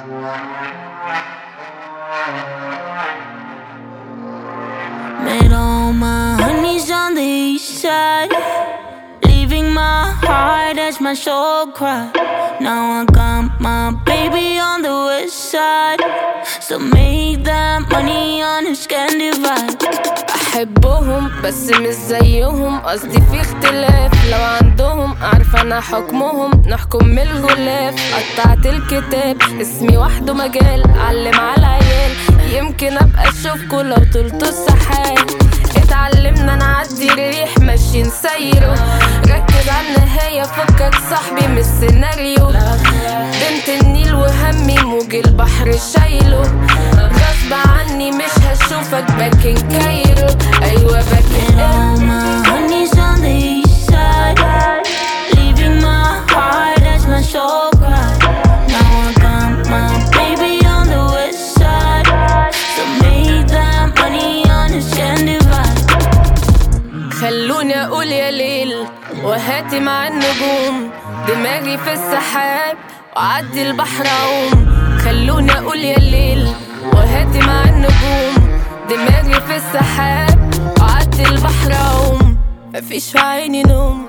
Made all my honeys on the east side. Leaving my heart as my soul cry. Now I got my baby on the west side. So make that money on a Scandi vibe. بحبهم بس مش زيهم قصدي في اختلاف لو عندهم اعرف انا حكمهم نحكم من الغلاف قطعت الكتاب اسمي وحده مجال علم على العيال يمكن ابقى اشوفكوا لو طلتوا السحاب اتعلمنا نعدي الريح ماشيين سيره ركز على النهاية فكك صاحبي مش سيناريو بنت النيل وهمي موج البحر شايله غصب عني مش هشوفك باكن كايرو ايوه باكن All my honeys on the east side. Leaving my heart as my soul cry. Now I got my baby on the west side. So make that money on a Scandi vibe. خلوني اقول يا ليل وهاتي مع النجوم دماغي في السحاب وعدي البحر اعوم خلوني اقول يا ليل وهاتي مع النجوم دماغي في السحاب وعدي البحر اعوم مفيش في عيني نوم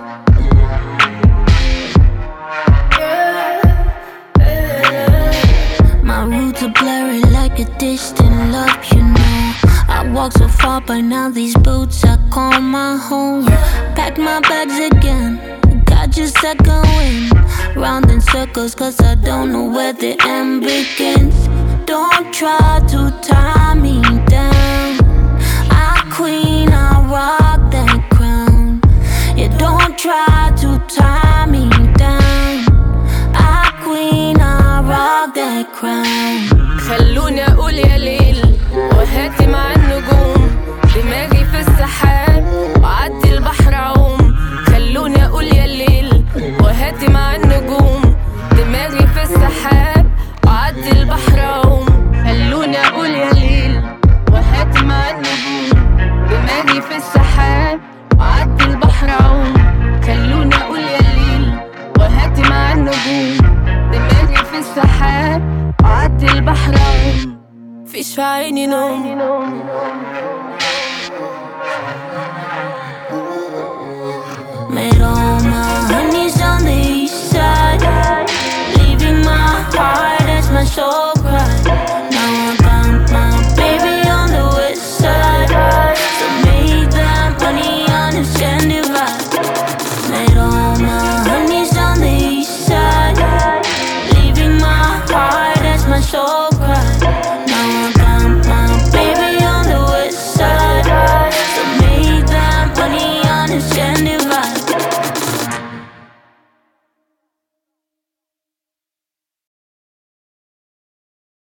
My roots are blurry like a distant love, you know. I walk so far, but now these boots I call my home. Pack my bags again, got your second wind. Round in circles, cause I don't know where the end begins. Don't try to tie me down. I queen, I rock that crown. Yeah, don't try to tie me down. I queen, I rock that crown. خلوني اقول يا ليل وهاتي مع النجوم دماغي في السحاب وعدي البحر اعوم خلوني اقول يا ليل وهاتي مع النجوم دماغي في السحاب وعدي البحر اعوم خلوني اقول يا ليل وهاتي مع النجوم دماغي في السحاب وعدي البحر اعوم خلوني اقول يا ليل وهاتي مع النجوم دماغي في السحاب وعدي البحر اعوم فيش في عيني نوم